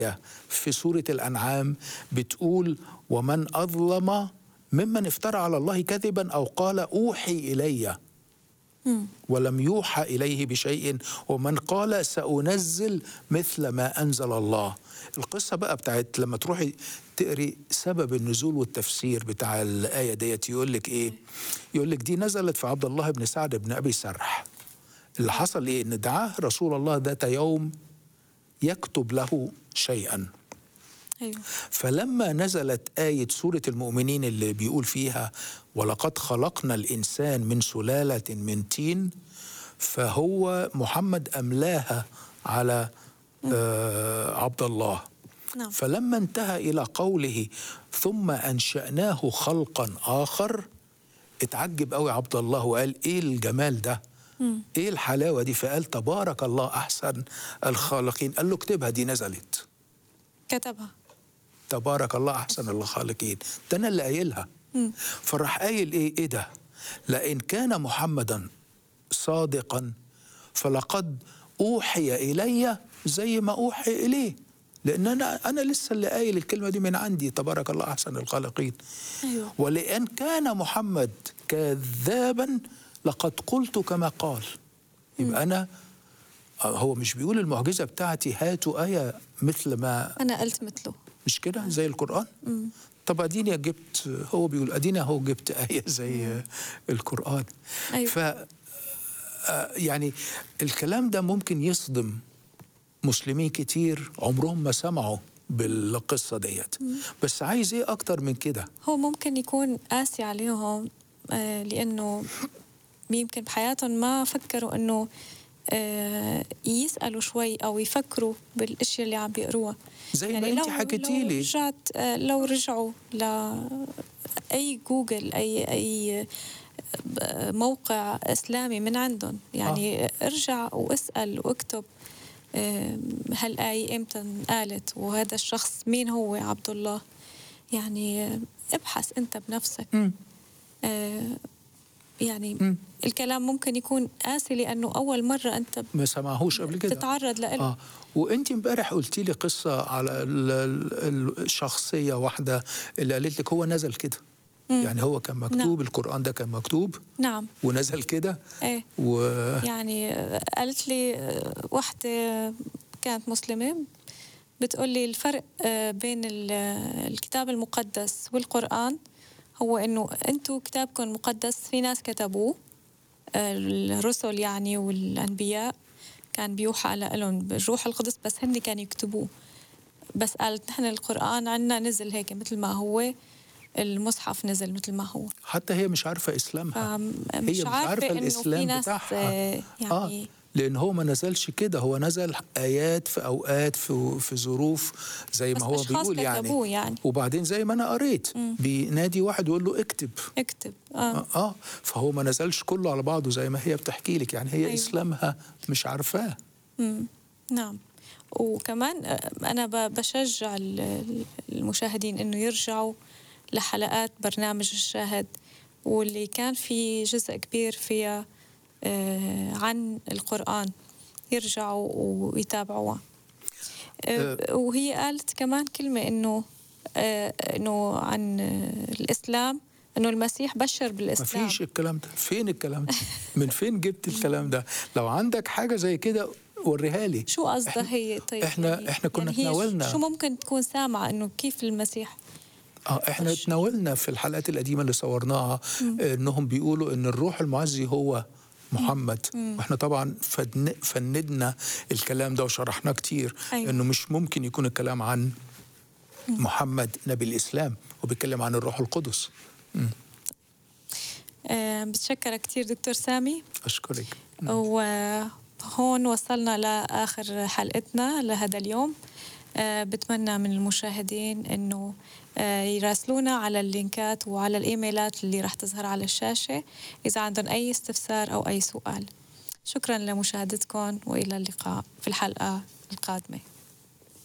في سورة الأنعام بتقول ومن أظلم ممن افترى على الله كذبا أو قال أوحي إلي ولم يوحى إليه بشيء ومن قال سأنزل مثل ما أنزل الله القصة بقى بتاعت لما تروحي تقري سبب النزول والتفسير بتاع الآية ديت يقول لك إيه يقول لك دي نزلت في عبد الله بن سعد بن أبي سرح اللي حصل إيه إن دعاه رسول الله ذات يوم يكتب له شيئا ايوه فلما نزلت آية سورة المؤمنين اللي بيقول فيها ولقد خلقنا الإنسان من سلالة من طين فهو محمد أملاها على آه عبد الله نعم فلما انتهى إلى قوله ثم أنشأناه خلقا آخر اتعجب قوي عبد الله وقال إيه الجمال ده إيه الحلاوة دي فقال تبارك الله أحسن الخالقين قال له اكتبها دي نزلت كتبها تبارك الله احسن الخالقين ده انا اللي قايلها فراح قايل ايه ايه ده لئن كان محمدا صادقا فلقد اوحي الي زي ما اوحي اليه لان انا انا لسه اللي قايل الكلمه دي من عندي تبارك الله احسن الخالقين ايوه ولئن كان محمد كذابا لقد قلت كما قال يبقى انا آه، هو مش بيقول المعجزه بتاعتي هاتوا ايه مثل ما انا قلت مثله مش كده زي القرآن طب اديني جبت هو بيقول اديني اهو جبت آية زي القرآن أيوة. ف آه، يعني الكلام ده ممكن يصدم مسلمين كتير عمرهم ما سمعوا بالقصة ديت بس عايز ايه اكتر من كده هو ممكن يكون قاسي عليهم آه، لانه يمكن بحياتهم ما فكروا انه آه، يسالوا شوي او يفكروا بالاشياء اللي عم بيقروها زي ما انت حكيتي لو لي رجعت آه، لو رجعوا ل اي جوجل اي اي ب- موقع اسلامي من عندهم يعني آه. ارجع واسال واكتب آه، هالآية امتى قالت وهذا الشخص مين هو عبد الله يعني آه، ابحث انت بنفسك مم. آه، يعني مم. الكلام ممكن يكون قاسي لانه اول مره انت ما سمعهوش قبل كده تتعرض له اه وانت امبارح قلتي لي قصه على ال- ال- الشخصيه واحده اللي قالت لك هو نزل كده مم. يعني هو كان مكتوب نعم. القران ده كان مكتوب نعم ونزل كده ايه و يعني آه، قالت لي آه، وحده كانت مسلمه بتقول لي الفرق آه، بين ال- آه، الكتاب المقدس والقرآن هو انه انتم كتابكم المقدس في ناس كتبوه آه، الرسل يعني والانبياء كان بيوحى لهم بالروح القدس بس هن كانوا يكتبوه بس قالت نحن القرآن عنا نزل هيك مثل ما هو المصحف نزل مثل ما هو حتى هي مش عارفه اسلامها فمش هي مش عارفة عارفه إنه في الاسلام ناس، بتاعها آه، يعني- لان هو ما نزلش كده هو نزل ايات في اوقات في في ظروف زي بس ما هو أشخاص بيقول يعني كتبوه يعني. وبعدين زي ما انا قريت بينادي واحد ويقول له اكتب اكتب اه اه, آه فهو ما نزلش كله على بعضه زي ما هي بتحكي لك يعني هي أيوة. أيوة. اسلامها مش عارفاه مم. نعم وكمان آه، أنا ب- بشجع ال- المشاهدين إنه يرجعوا لحلقات برنامج الشاهد واللي كان في جزء كبير فيها آه، عن القرآن يرجعوا ويتابعوها آه، وهي قالت كمان كلمة إنه آه، إنه عن آه، الإسلام إنه المسيح بشر ما بالإسلام فيش الكلام ده فين الكلام ده من فين جبت الكلام ده لو عندك حاجه زي كده وريها لي شو قصدها هي طيب إحنا- يعني إحنا كنا يعني هي تناولنا- شو ممكن تكون سامعة إنه كيف المسيح اه احنا تناولنا في الحلقات القديمه اللي صورناها آه، انهم بيقولوا ان الروح المعزي هو محمد واحنا طبعا فدن فندنا الكلام ده وشرحناه كتير أيوة. انه مش ممكن يكون الكلام عن محمد نبي الاسلام وبيتكلم عن الروح القدس آه، بتشكر كتير دكتور سامي اشكرك وهون وصلنا لآخر حلقتنا لهذا اليوم آه، بتمنى من المشاهدين انه آه، يراسلونا على اللينكات وعلى الايميلات اللي راح تظهر على الشاشة اذا عندهم اي استفسار او اي سؤال شكرا لمشاهدتكم والى اللقاء في الحلقة القادمة